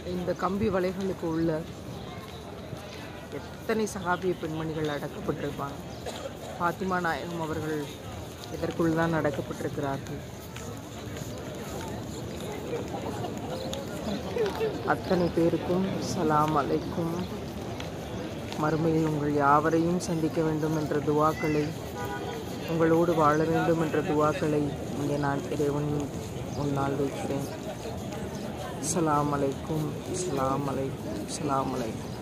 இந்த கம்பி வலைகளுக்கு உள்ள எத்தனை சகாபிய பெண்மணிகள் அடக்கப்பட்டிருப்பாங்க ஃபாத்திமா நாயகம் அவர்கள் இதற்குள் தான் அடக்கப்பட்டிருக்கிறார்கள் அத்தனை பேருக்கும் சலாம் அலைக்கும் மறுமையில் உங்கள் யாவரையும் சந்திக்க வேண்டும் என்ற துவாக்களை உங்களோடு வாழ வேண்டும் என்ற துவாக்களை இங்கே நான் இறைவன் முன்னால் வைக்கிறேன் சலாம் அலைக்கும் சலாம் அலைக்கும் சலாம் அலைக்கும்